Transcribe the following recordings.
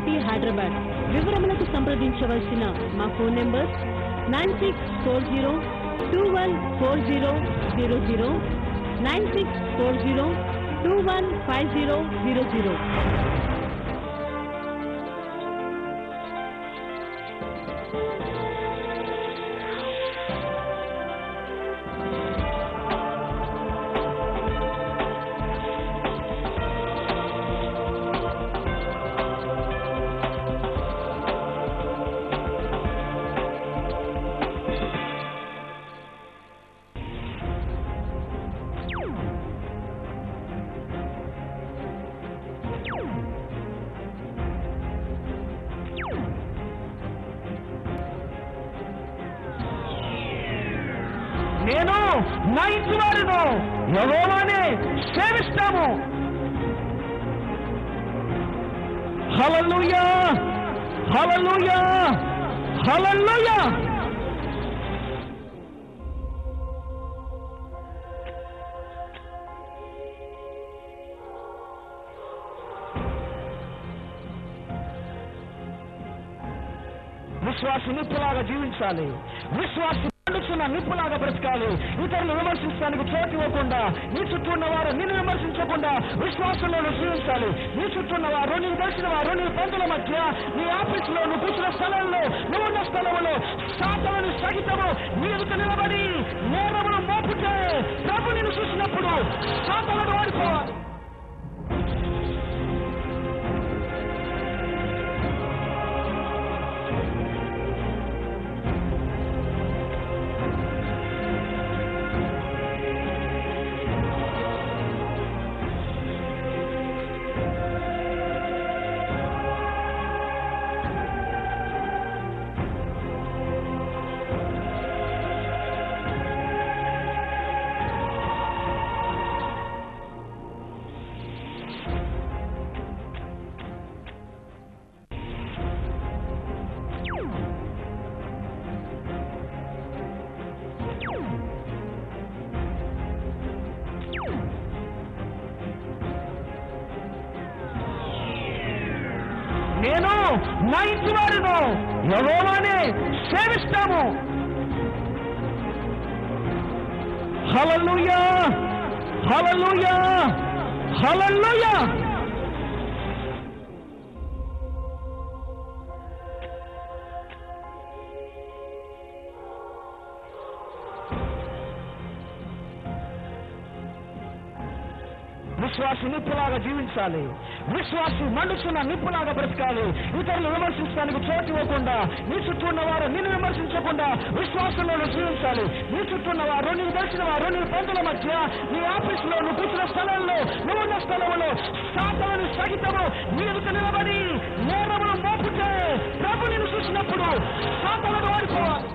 city Hyderabad వివరములకు సంప్రదించవలసిన మా phone number nine six four zero two one four zero zero zero nine six four zero two one five zero zero zero నేను నా ఇంటి వారిను యెహోవానే సేవిస్తాము హల్లెలూయా హల్లెలూయా హల్లెలూయా విశ్వాసి నిప్పులాగా జీవించాలి విశ్వాసి పండుచున్న నిప్పులాగా బ్రతకాలి ఇతరులు విమర్శించడానికి చోటు ఇవ్వకుండా నీ చుట్టూ ఉన్న వారు నిన్ను విమర్శించకుండా విశ్వాసంలో నువ్వు జీవించాలి నీ చుట్టూ ఉన్న వారు నీకు తెలిసిన వారు నీ బంధుల మధ్య నీ ఆఫీసులో నువ్వు కూర్చున్న స్థలంలో నువ్వు ఉన్న స్థలంలో సాతలను సహితము నీ ఎదుట నిలబడి నేరమును మోపుతే ప్రభు నిన్ను చూసినప్పుడు సాతలను వాడుకోవాలి నేను నా ఇంటి వారిను యెహోవానే సేవిస్తాము హల్లెలూయా హల్లెలూయా హల్లెలూయా విశ్వాసి నిప్పులాగా జీవించాలి విశ్వాసి మండుచున్న నిప్పులాగా బ్రతకాలి ఇతరులు విమర్శించడానికి చోటు ఇవ్వకుండా నీ చుట్టూ ఉన్న వారు నిన్ను విమర్శించకుండా విశ్వాసంలో నువ్వు జీవించాలి నీ చుట్టూ ఉన్న వారు నీకు తెలిసిన వారు నీ బంధుల మధ్య నీ ఆఫీసులో నువ్వు కూర్చున్న స్థలంలో నువ్వు ఉన్న స్థలంలో సాతలను సహితము నీ ఎదుట నిలబడి నేరమును మోపుతే ప్రభు నిన్ను చూసినప్పుడు సాతలను వాడుకోవాలి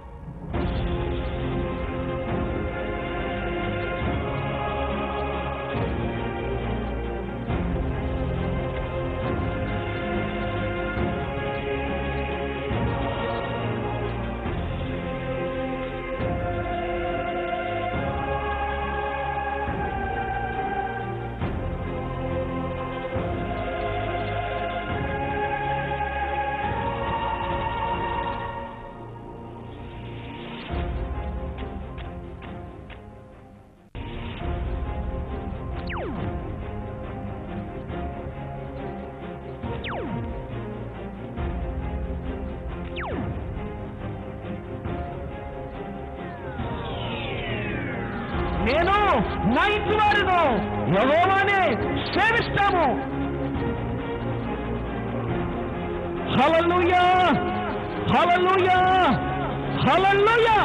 నేను నా ఇంటి వారిను యెహోవానే సేవిస్తాము హల్లెలూయా హల్లెలూయా హల్లెలూయా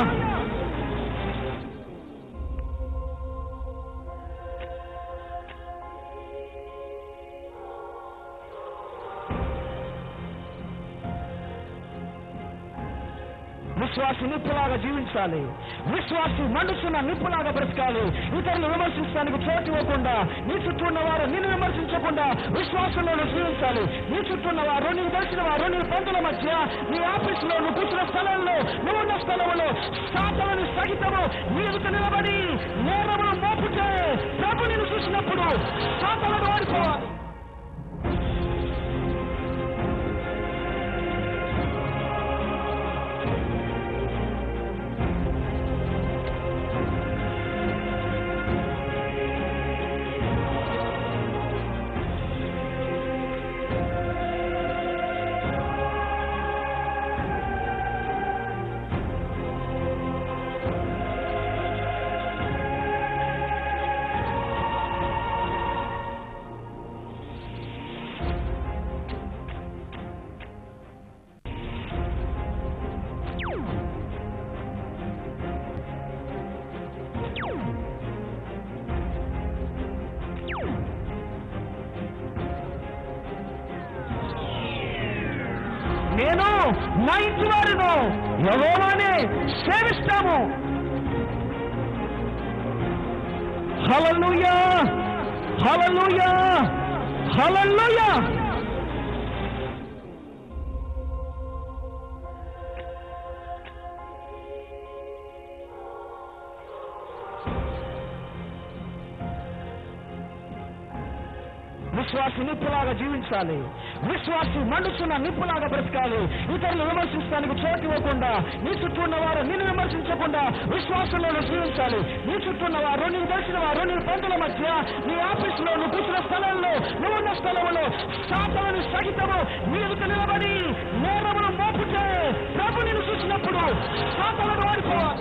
విశ్వాసి నిప్పులాగా జీవించాలి విశ్వాసి మండుచున్న నిప్పులాగా బ్రతకాలి ఇతరులు విమర్శించడానికి చోటు ఇవ్వకుండా నీ చుట్టూ ఉన్న వారు నిన్ను విమర్శించకుండా విశ్వాసంలో నువ్వు జీవించాలి నీ చుట్టూ ఉన్న వారు నీకు తెలిసిన వారు నీ బంధుల మధ్య నీ ఆఫీసులో నువ్వు కూర్చున్న స్థలంలో నువ్వు ఉన్న స్థలంలో సాతలను సహితము నీ ఎదుట నిలబడి నేరమును మోపుతే ప్రభు నిన్ను చూసినప్పుడు సాతలను వాడుకోవాలి నేను నా ఇంటి వారును యెహోవానే సేవిస్తాము హల్లెలూయా హల్లెలూయా హల్లెలూయా విశ్వాసి నిప్పులాగా జీవించాలి విశ్వాసి మండుచున్న నిప్పులాగా బ్రతకాలి ఇతరులు విమర్శించడానికి చోటు ఇవ్వకుండా నీ చుట్టూ ఉన్న వారు నిన్ను విమర్శించకుండా విశ్వాసంలో జీవించాలి నీ చుట్టూ ఉన్న వారు నీకు తెలిసిన వారు నీ పంతుల మధ్య నీ ఆఫీసులో నువ్వు కూర్చున్న స్థలంలో నువ్వు ఉన్న స్థలంలో సాతలను సహితము నీకు నిలబడి నేరమును మోపుతే ప్రభు నిన్ను చూసినప్పుడు సాతలను వాడిపోవాలి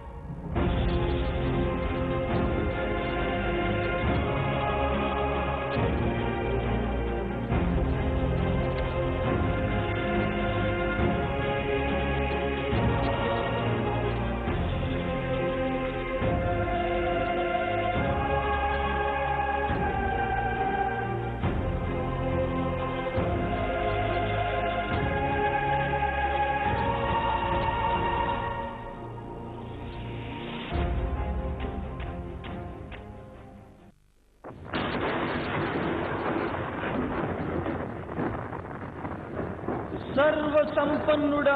సర్వ సంపన్నుడా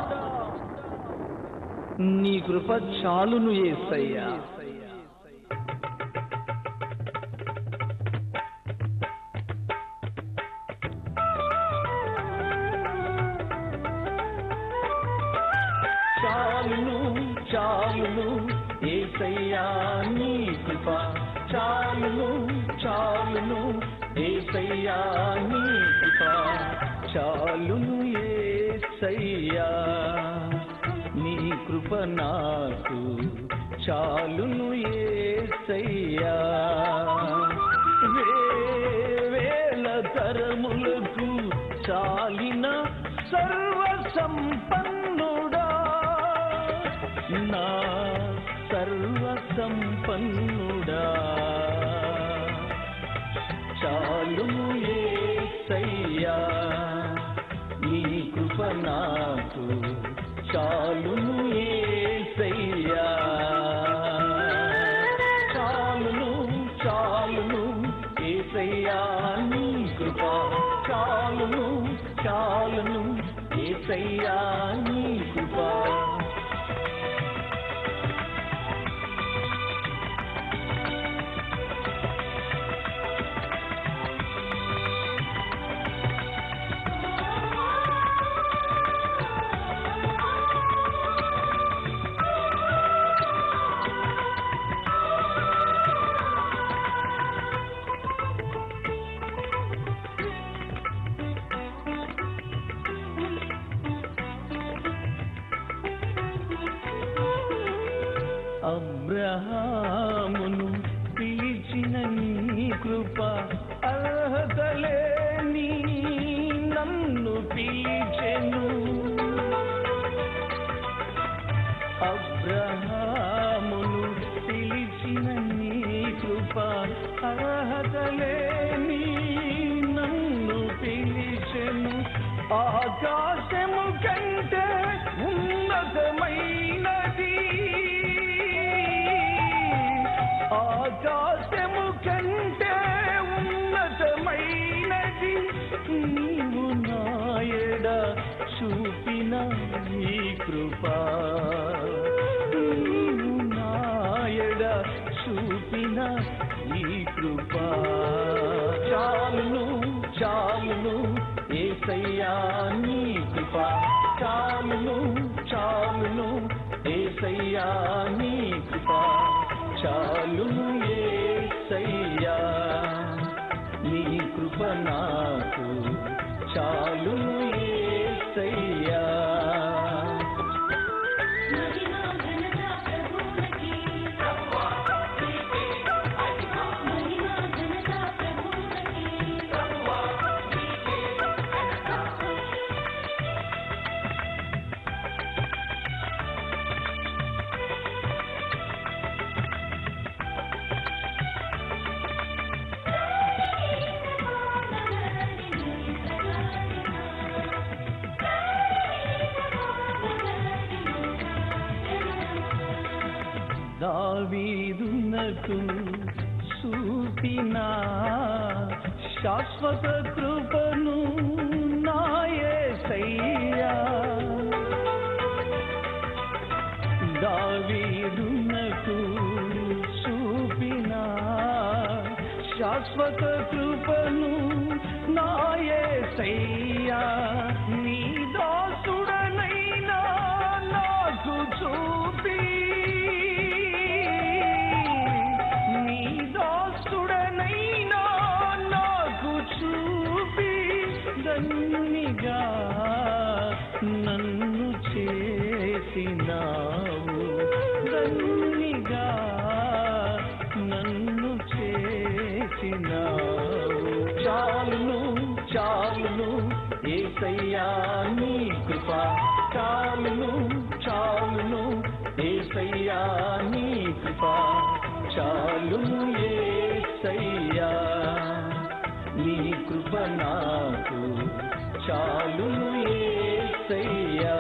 నీ కృప చాలును ఏసయ్యా చాలును చాలును ఏసయ్యా నీ కృప చాలును చాలును ఏసయ్యా నీ కృప చాలును ఏసయ్యా నీ కృప నాకు చాలును ఏసయ్యా వేల తరములకు చాలిన సర్వ సంపన్నుడా నా సర్వ సంపన్నుడా చాలును ఏసయ్యా నీ కృప నాకు చాలును ఏసయ్యా చాలును చాలును ఏసయ్యా నీ కృప చాలును చాలును ఏసయ్యా నీ కృప అబ్రహామును పిలిచిన నీ కృప అర్హతలేని నన్ను పిలిచెను అబ్రహామును పిలిచిన నీ కృప అర్హతలేని నన్ను పిలిచెను ఆకాశము కంటే ఉన్నతమైనది ఆకాశము కంటే ఉన్నతమైనది నీవు నాయడ చూపిన ఈ కృప నీవు నాయడ చూపిన ఈ కృప చాలును చాలును ఏసయ్యా నీ కృప చాలును చాలును ఏసయ్యా నీ కృప చాలును ఏసయ్యా నీ కృప నాకు చాలును ఏసయ్యా మహిమా ఘనత ప్రభువునికి మహిమా ఘనత ప్రభువునికి దావీదునకు చూపిన శాశ్వత కృపను నాయసయ్యా దావీదునకు చూపిన శాశ్వత కృపను నాయసయ్యా నీ దాసుడనైనా నాకు చూపి నీ దాసుడనైనా నాకు చూపి ధన్యునిగా నన్ను చేసినావు ధన్యునిగా నన్ను చేసినావు చాలును చాలును ఏసయ్యా నీ కృప చాలును చాలును ఏసయ్యా నీ కృప చాలును ఏసయ్యా నీ కృప నాకు చాలును ఏసయ్యా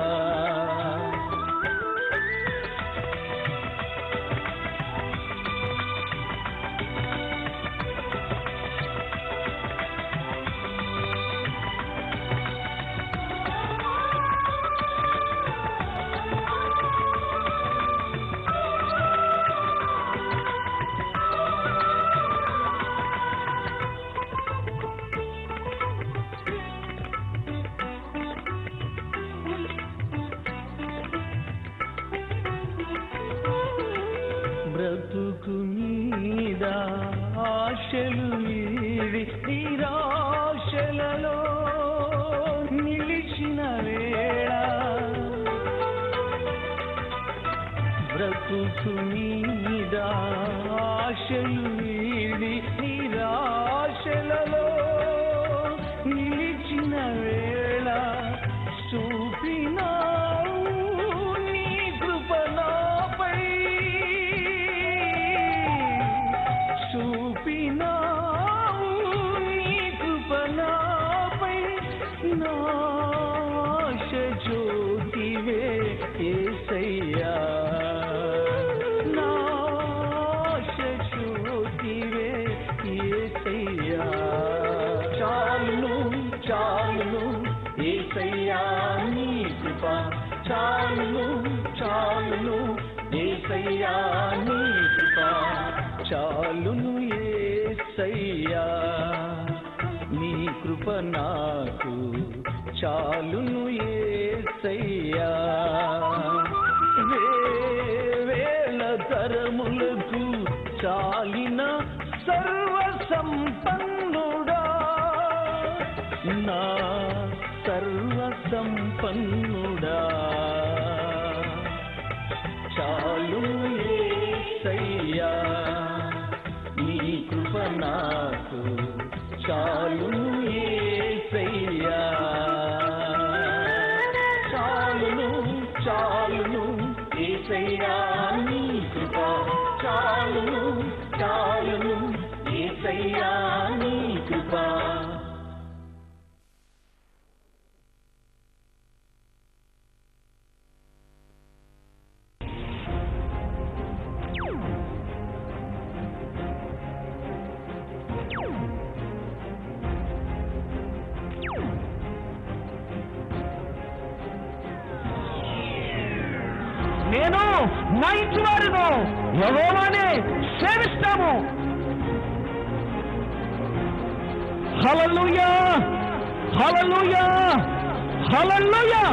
బ్రతుకు మీద ఆశలు వీడి నిరాశలలో నిలిచిన వేళ బ్రతుకు మీద ఆశలు వీడి నిరాశలలో నిలిచిన వేళ చూపినావు నీ కృప నాపై చూపినావు నీ కృప నాపై నాశ జ్యోతివే ఏసయ్యా నాశ జ్యోతివే ఏసయ్యా చాలును చాలును ఏసయ్యా నీ కృప చాలును చాలును ఏసయ్యా నీ కృప చాలును ఏసయ్యా నీ కృప నాకు చాలును ఏసయ్యా వేల తరములకు చాలిన సర్వ సంపన్నుడా నా సర్వ సంపన్నుడా చాలు ఏసయ్యా నీ కృప నాకు చాలు ఏసయ్యా చాలును చాలును ఏసయ్యా నీ కృప చాలును చాలును ఏసయ్యా నీ కృప నేను నా ఇంటి వారిను యహోవానే సేవిస్తాము హల్లెలూయా హల్లెలూయా హల్లెలూయా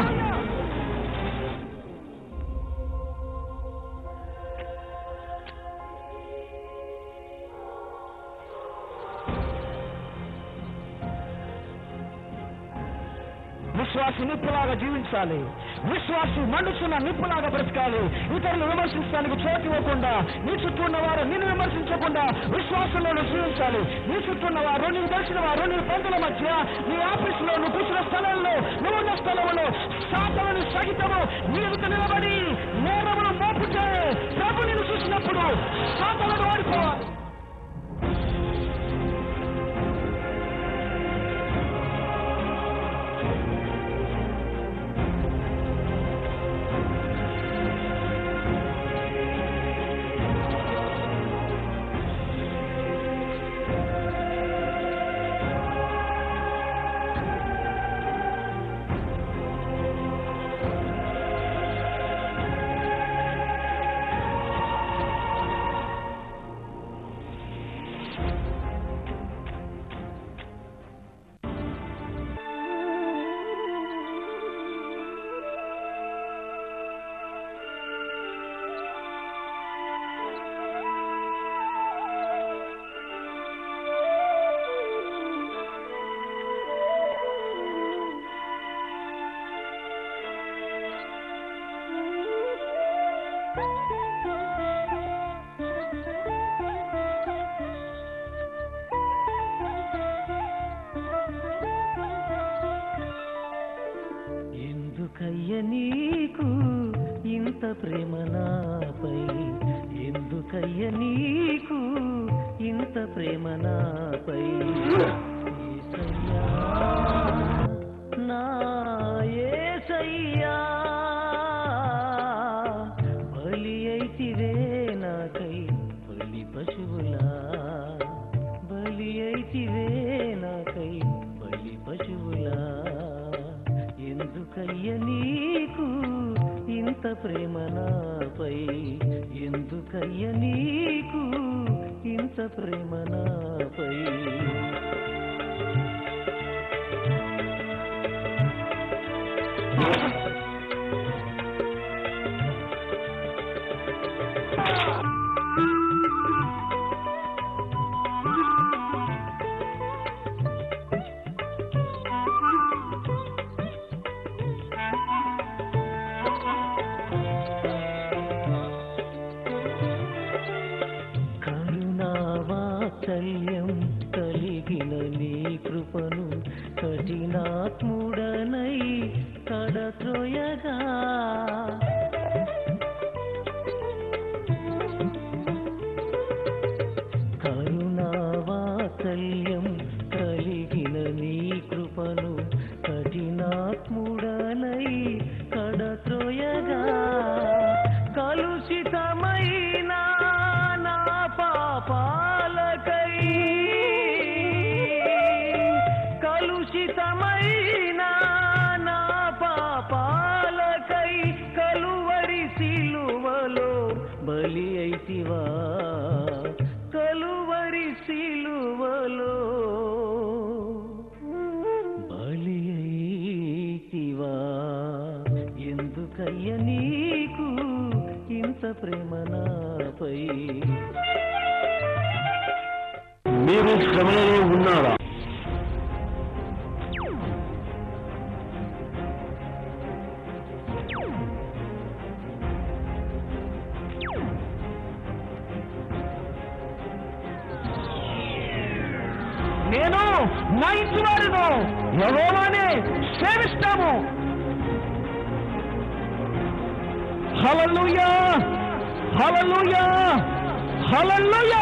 విశ్వాసి నిప్పులాగా జీవించాలి విశ్వాసి మండుచున్న నిప్పులాగా బ్రతకాలి ఇతరులు విమర్శించడానికి చోటు ఇవ్వకుండా నీ చుట్టూ ఉన్న వారు నిన్ను విమర్శించకుండా విశ్వాసంలో జీవించాలి నీ చుట్టూ ఉన్న వారు నీకు తెలిసిన వారు నీ బంధుల మధ్య నీ ఆఫీసులో నువ్వు కూర్చున్న స్థలంలో నువ్వు ఉన్న స్థలంలో సాతలను సహితము నీకు నిలబడి నేరములు మోపుతే ప్రభు నిన్ను చూసినప్పుడు సాతలను ఓడిపోవాలి ఎందుకయ్య నీకు ఇంత ప్రేమ నాపై ఎందుకయ్య నీకు ఇంత ప్రేమ నాపై యేసయ్యా, నా యేసయ్యా, బలి అయితివే నాకై బలి పశువులా బలి అయితివే నాకై బలి పశువులా ఎందుకయ్య నీకు ఇంత ప్రేమ నాపై ఎందుకయ్య నీకు ఇంత ప్రేమ నాపై కరుణావాత్సల్యం కలిగిన నీ కృపను కఠినాత్ముడనై కడత్రోయగా కరుణావాత్సల్యం కలిగిన నీ కృపను కఠినాత్ముడనై కడత్రోయగా కలుషితమైన నా పాపాలకై కలుషితమైన నా పాపాలకై కలువరి సిలువలో బలి అయితివా కలువరి సిలువలో బలి అయితివా ఎందుకయ్య నీకు ఇంత ప్రేమ నాపై మీరు శ్రమలలో ఉన్నారా నేను నా ఇంటి వారిను యెహోవానే సేవిస్తాము హల్లెలూయా హల్లెలూయా హల్లెలూయా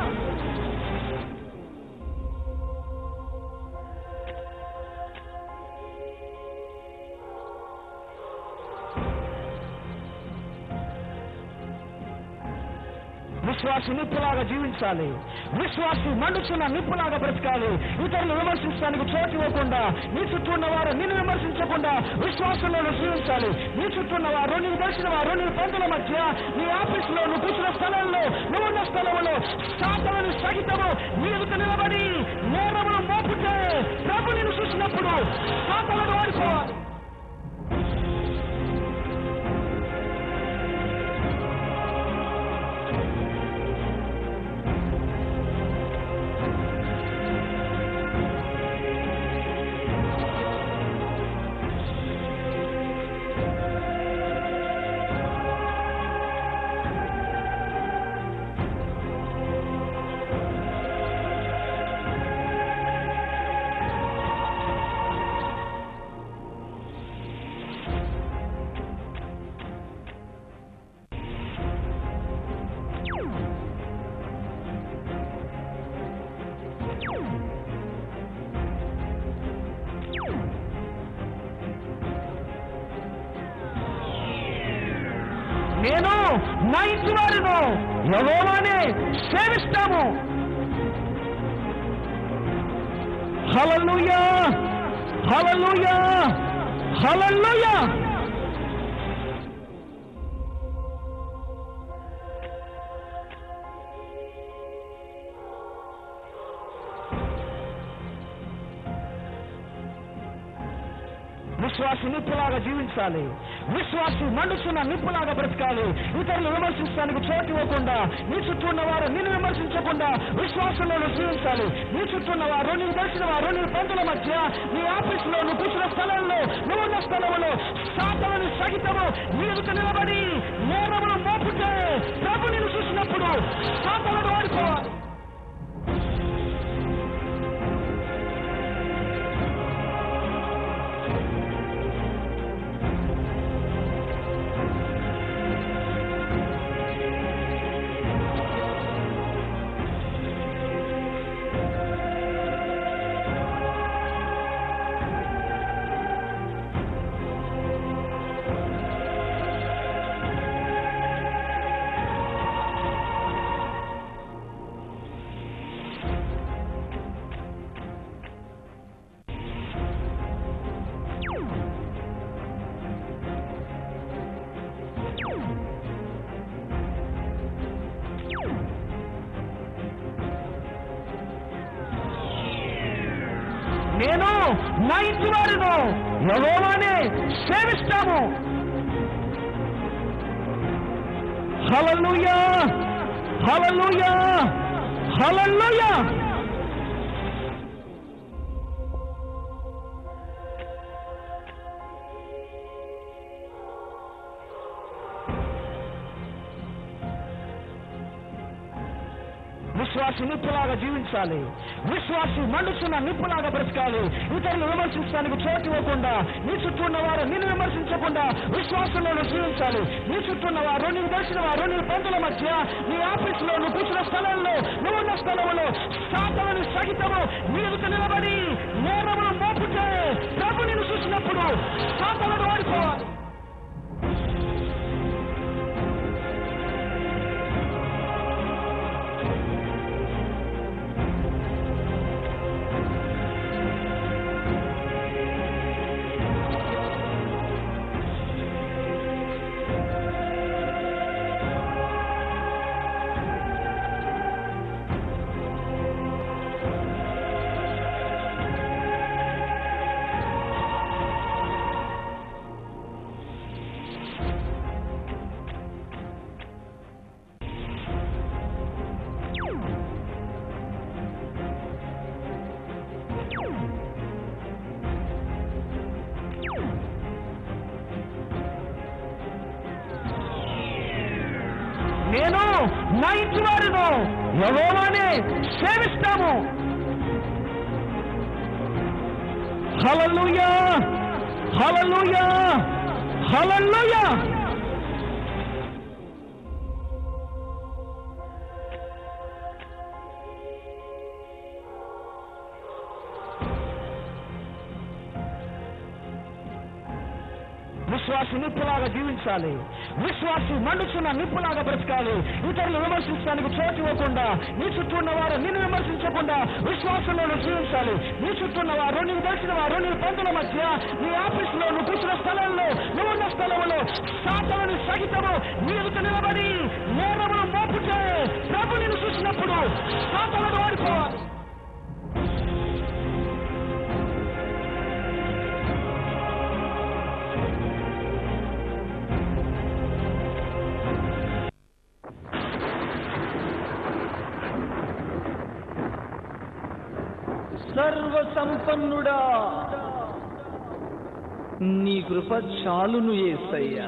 విశ్వాసి నిప్పులాగా జీవించాలి విశ్వాసి మండుచున్న నిప్పులాగా బ్రతకాలి ఇతరులు విమర్శించడానికి చోటు ఇవ్వకుండా నీ చుట్టూ ఉన్న వారు నిన్ను విమర్శించకుండా విశ్వాసంలో జీవించాలి నీ చుట్టూ ఉన్న వారు నీకు తెలిసిన వారు నీ బంధువుల మధ్య నీ ఆఫీసులో నువ్వు కూర్చున్న స్థలంలో నువ్వున్న స్థలంలో సాతలను సహితము నీ ఎదుట నిలబడి నేరములు మోపుతే ప్రభు నిన్ను చూసినప్పుడు సాతలను వాడుకోవాలి నేను నా ఇంటి వారిను యెహోవానే సేవిస్తాము హల్లెలూయా హల్లెలూయా హల్లెలూయా విశ్వాసి నిప్పులాగా జీవించాలి విశ్వాసి మండుచున్న నిప్పులాగా బ్రతకాలి ఇతరులు విమర్శించడానికి చోటు ఇవ్వకుండా నీ చుట్టూ ఉన్న వారు నిన్ను విమర్శించకుండా విశ్వాసంలో జీవించాలి నీ చుట్టూ ఉన్న వారు నీకు తెలిసిన వారు నీ బంధువుల మధ్య నీ ఆఫీసులో నువ్వు కూర్చున్న స్థలంలో నువ్వున్న స్థలంలో సాతలను సహితము నీ ఎదుట నిలబడి నేరములు మోపుతే ప్రభు నిన్ను చూసినప్పుడు సాతలను వాడుకోవాలి నా ఇంటి వారిను యెహోవానే సేవిస్తాము హల్లెలూయా హల్లెలూయా హల్లెలూయా విశ్వాసి నిప్పులాగా జీవించాలి విశ్వాసి మండుచున్న నిప్పులాగా బ్రతకాలి ఇతరులు విమర్శించడానికి చోటు ఇవ్వకుండా నీ చుట్టూ ఉన్న వారు నిన్ను విమర్శించకుండా విశ్వాసంలో జీవించాలి నీ చుట్టూ ఉన్న వారు నీకు తెలిసిన వారు నీ బంధువుల మధ్య నీ ఆఫీసులో నువ్వు కూర్చున్న స్థలంలో నువ్వు ఉన్న స్థలంలో సాతలని సహితము నీకు నిలబడి నేరములు మోపుతే ప్రభు నిన్ను చూసినప్పుడు సాతలను ఓడిపోవాలి నేను నా ఇంటి వారిను యెహోవానే సేవిస్తాము హల్లెలూయా హల్లెలూయా హల్లెలూయా విశ్వాసి నిప్పులాగా జీవించాలి విశ్వాసి మండుచున్న నిప్పులాగా బ్రతకాలి ఇతరులు విమర్శించడానికి చోటు ఇవ్వకుండా నీ చుట్టూ ఉన్న వారు నిన్ను విమర్శించకుండా విశ్వాసంలో జీవించాలి నీ చుట్టూ ఉన్న వారు నీకు తెలిసిన వారు నీ బంధువుల మధ్య నీ ఆఫీసులో నువ్వు కూర్చున్న స్థలంలో నువ్వు ఉన్న స్థలంలో సాతలని సహితము నీకు నిలబడి నేరములు మోపుతే ప్రభు నిన్ను చూసినప్పుడు సాతలను ఓడిపోవాలి సర్వ సంపన్నుడా నీ కృప చాలును ఏసయ్యా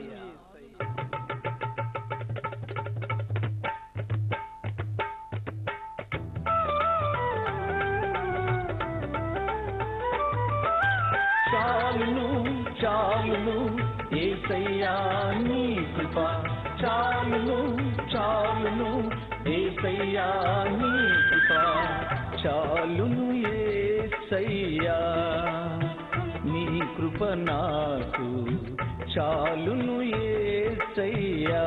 చాలును చాలును ఏసయ్యా నీ కృప చాలును చాలును ఏసయ్యా నీ కృప చాలును ఏసయ్యా నీ కృప నాకు చాలును ఏసయ్యా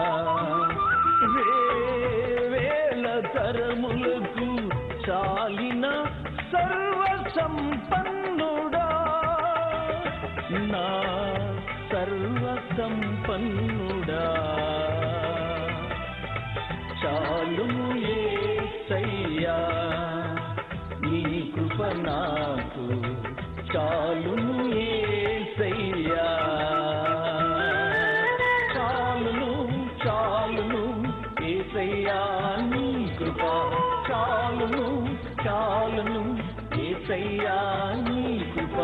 వేల తరములకు చాలిన సర్వ సంపన్నుడా నా సర్వ సంపన్నుడా చాలును ఏసయ్యా నీ కృప నాకు చాలును ఏసయ్యా చాలును చాలును ఏసయ్యా నీ కృప చాలును చాలును ఏసయ్యా నీ కృప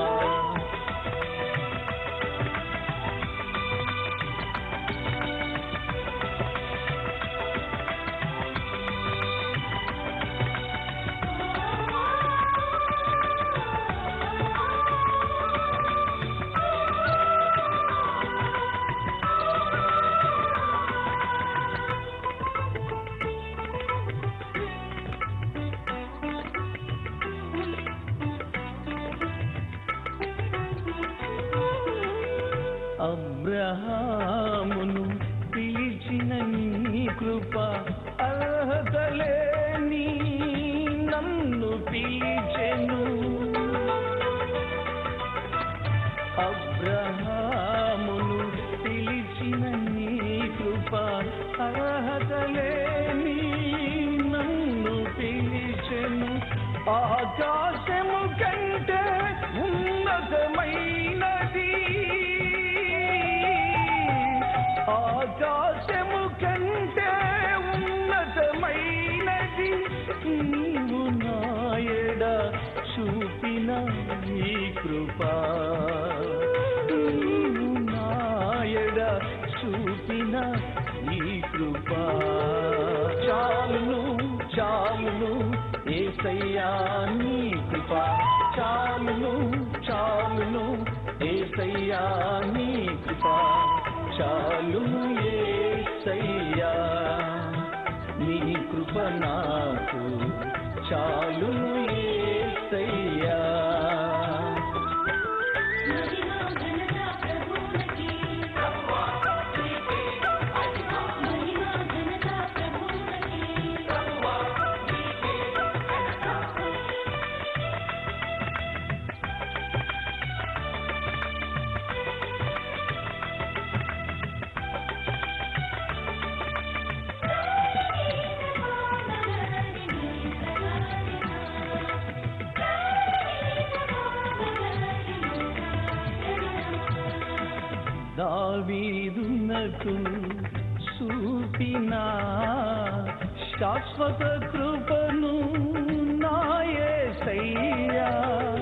అబ్రహామును పిలిచిన నీ కృప అర్హతలేని నన్ను పిలిచెను అబ్రహామును పిలిచిన నీ కృప అర్హతలేని నన్ను పిలిచెను ఆకాశము కంటే ఏసయ్యా నీ కృప చాలును చాలును ఏసయ్యా నీ కృప చాలును ఏసయ్యా నీ కృప నాకు చాలును ఏసయ్యా మహిమా ఘనత ప్రభువునికి మహిమా ఘనత ప్రభువునికి దావీదునకు చూపిన శాశ్వత కృపను నాయసయ్యా